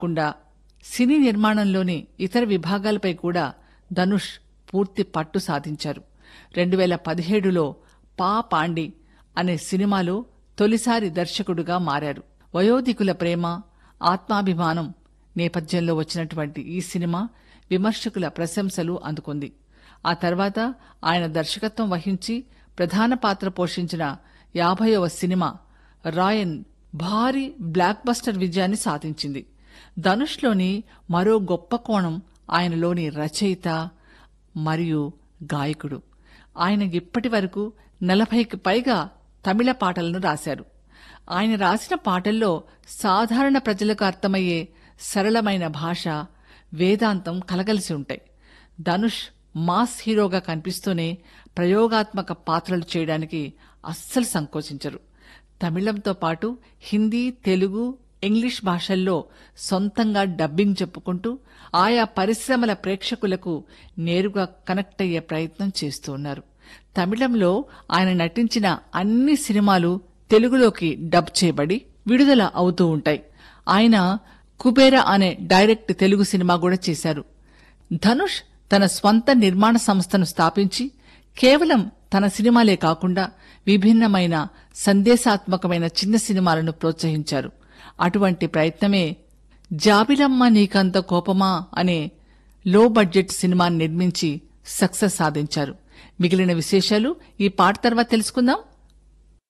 కాకుండా సినీ నిర్మాణంలోని ఇతర విభాగాలపై కూడా ధనుష్ పూర్తి పట్టు సాధించారు రెండు వేల పదిహేడులో పా పాండి అనే సినిమాలో తొలిసారి దర్శకుడుగా మారారు వయోధికుల ప్రేమ ఆత్మాభిమానం నేపథ్యంలో వచ్చినటువంటి ఈ సినిమా విమర్శకుల ప్రశంసలు అందుకుంది ఆ తర్వాత ఆయన దర్శకత్వం వహించి ప్రధాన పాత్ర పోషించిన యాభైవ సినిమా రాయన్ భారీ బ్లాక్ బస్టర్ విజయాన్ని సాధించింది ధనుష్లోని మరో గొప్ప కోణం ఆయనలోని రచయిత మరియు గాయకుడు ఆయన ఇప్పటి వరకు నలభైకి పైగా తమిళ పాటలను రాశారు ఆయన రాసిన పాటల్లో సాధారణ ప్రజలకు అర్థమయ్యే సరళమైన భాష వేదాంతం కలగలిసి ఉంటాయి ధనుష్ మాస్ హీరోగా కనిపిస్తూనే ప్రయోగాత్మక పాత్రలు చేయడానికి అస్సలు సంకోచించరు తమిళంతో పాటు హిందీ తెలుగు ఇంగ్లీష్ భాషల్లో సొంతంగా డబ్బింగ్ చెప్పుకుంటూ ఆయా పరిశ్రమల ప్రేక్షకులకు నేరుగా కనెక్ట్ అయ్యే ప్రయత్నం చేస్తూ ఉన్నారు తమిళంలో ఆయన నటించిన అన్ని సినిమాలు తెలుగులోకి డబ్ చేయబడి విడుదల అవుతూ ఉంటాయి ఆయన కుబేర అనే డైరెక్ట్ తెలుగు సినిమా కూడా చేశారు ధనుష్ తన స్వంత నిర్మాణ సంస్థను స్థాపించి కేవలం తన సినిమాలే కాకుండా విభిన్నమైన సందేశాత్మకమైన చిన్న సినిమాలను ప్రోత్సహించారు అటువంటి ప్రయత్నమే జాబిలమ్మ నీకంత కోపమా అనే లో బడ్జెట్ సినిమాని నిర్మించి సక్సెస్ సాధించారు మిగిలిన విశేషాలు ఈ పాట తర్వాత తెలుసుకుందాం